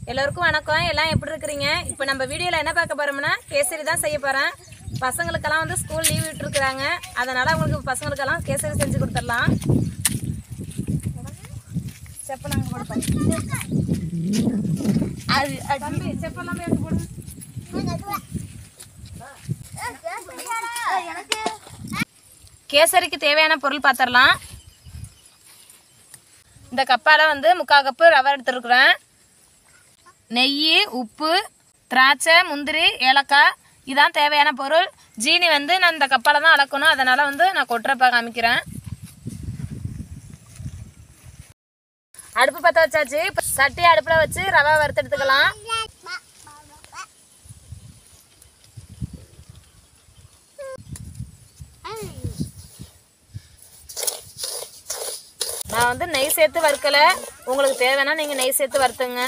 எல்லோருக்கும் வணக்கம் எல்லாம் எப்படி இருக்கிறீங்க இப்போ நம்ம வீடியோவில் என்ன பார்க்க போறோம்னா கேசரி தான் செய்ய போகிறேன் பசங்களுக்கெல்லாம் வந்து ஸ்கூல் லீவ் விட்டுருக்குறாங்க அதனால் அவங்களுக்கு பசங்களுக்கெல்லாம் கேசரி செஞ்சு கொடுத்துடலாம் செப்பலாங்க போடுப்பா அது தம்பி செப்பெல்லாம் எடுத்து போடு கேசரிக்கு தேவையான பொருள் பார்த்துடலாம் இந்த கப்பால் வந்து முக்கால் கப்பு ரவை எடுத்துருக்குறேன் நெய் உப்பு திராட்சை முந்திரி ஏலக்காய் இதான் தேவையான பொருள் ஜீனி வந்து நான் இந்த கப்பால் தான் அளக்கணும் அதனால் வந்து நான் கொட்டுறப்ப காமிக்கிறேன் அடுப்பு பற்ற வச்சாச்சு இப்போ சட்டி அடுப்பில் வச்சு ரவை வறுத்து எடுத்துக்கலாம் நான் வந்து நெய் சேர்த்து வறுக்கலை உங்களுக்கு தேவைன்னா நீங்கள் நெய் சேர்த்து வறுத்துங்க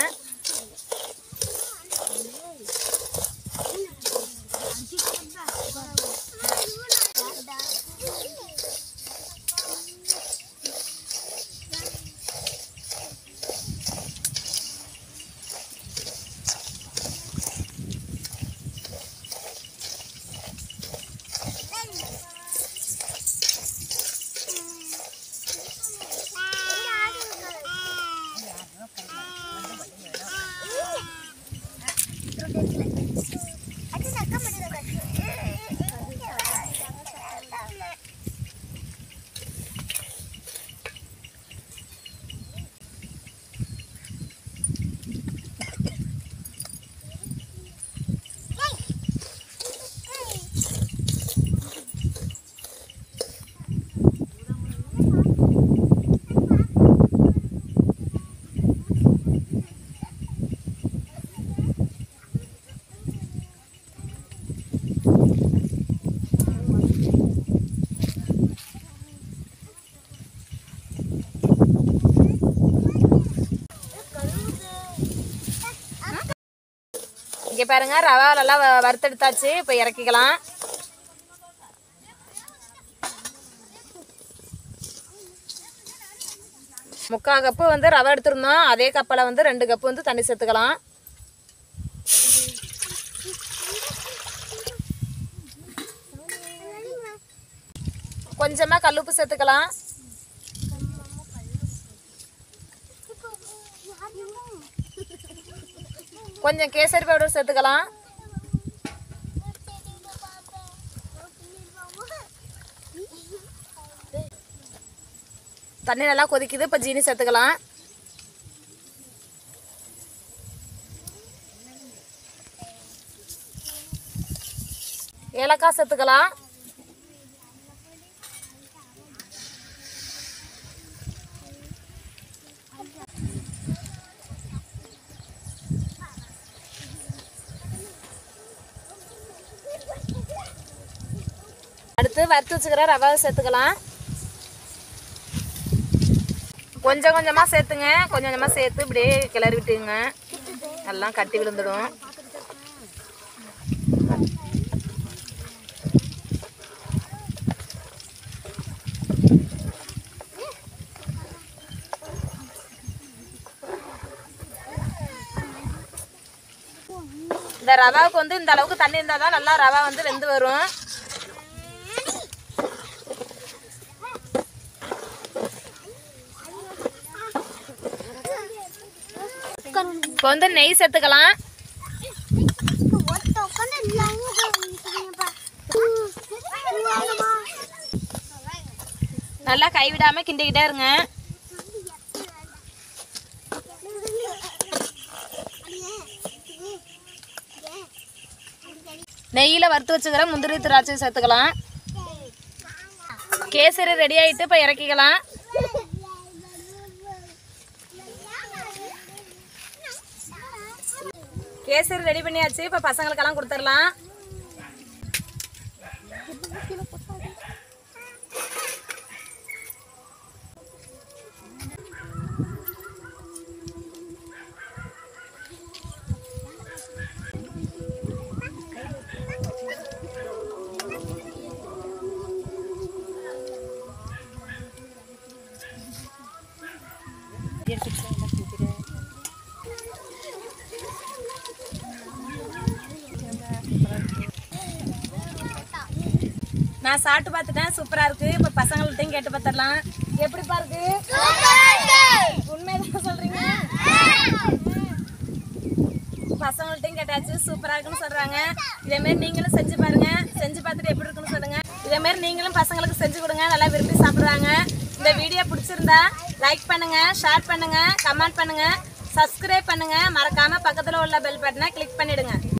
இங்கே பாருங்க ரவாலெல்லாம் வ- வறுத்தெடுத்தாச்சு இப்போ இறக்கிக்கலாம் முக்கால் கப்பு வந்து ரவை எடுத்திருந்தோம் அதே கப்பில் வந்து ரெண்டு கப்பு வந்து தண்ணி சேர்த்துக்கலாம் கொஞ்சமாக கல்லுப்பு சேர்த்துக்கலாம் கொஞ்சம் கேசரி பவுடர் சேர்த்துக்கலாம் தண்ணி நல்லா கொதிக்குது இப்போ ஜீனி சேர்த்துக்கலாம் ஏலக்காய் சேர்த்துக்கலாம் அடுத்து வறுத்து வச்சுக்கிற ரவை சேர்த்துக்கலாம் கொஞ்சம் கொஞ்சமாக சேர்த்துங்க கொஞ்சம் கொஞ்சமாக சேர்த்து இப்படியே கிளறி விட்டுங்க எல்லாம் கட்டி விழுந்துடும் இந்த ரவாவுக்கு வந்து இந்த அளவுக்கு தண்ணி இருந்தால் தான் நல்லா ரவா வந்து வெந்து வரும் இப்போ வந்து நெய் சேர்த்துக்கலாம் நல்லா கைவிடாம கிண்டிக்கிட்டே இருங்க நெய்யில் வறுத்து வச்சுக்கிற முந்திரி திராட்சை சேர்த்துக்கலாம் கேசரி ரெடி ஆயிட்டு இப்போ இறக்கிக்கலாம் கேசரி ரெடி பண்ணியாச்சு இப்போ பசங்களுக்கெல்லாம் கொடுத்துடலாம் நான் சாப்பிட்டு பார்த்துட்டேன் சூப்பரா இருக்கு இப்ப பசங்கள்ட்டையும் கேட்டு பார்த்துடலாம் எப்படிப்பா இருக்கு உண்மைதான் சொல்றீங்க பசங்கள்ட்டையும் கேட்டாச்சு சூப்பரா இருக்குன்னு சொல்றாங்க இதே மாதிரி நீங்களும் செஞ்சு பாருங்க செஞ்சு பார்த்துட்டு எப்படி இருக்குன்னு சொல்லுங்க இதே மாதிரி நீங்களும் பசங்களுக்கு செஞ்சு கொடுங்க நல்லா விரும்பி சாப்பிடுறாங்க இந்த வீடியோ பிடிச்சிருந்தா லைக் பண்ணுங்க ஷேர் பண்ணுங்க கமெண்ட் பண்ணுங்க சப்ஸ்கிரைப் பண்ணுங்க மறக்காம பக்கத்துல உள்ள பெல் பட்டனை கிளிக் பண்ணிடுங்க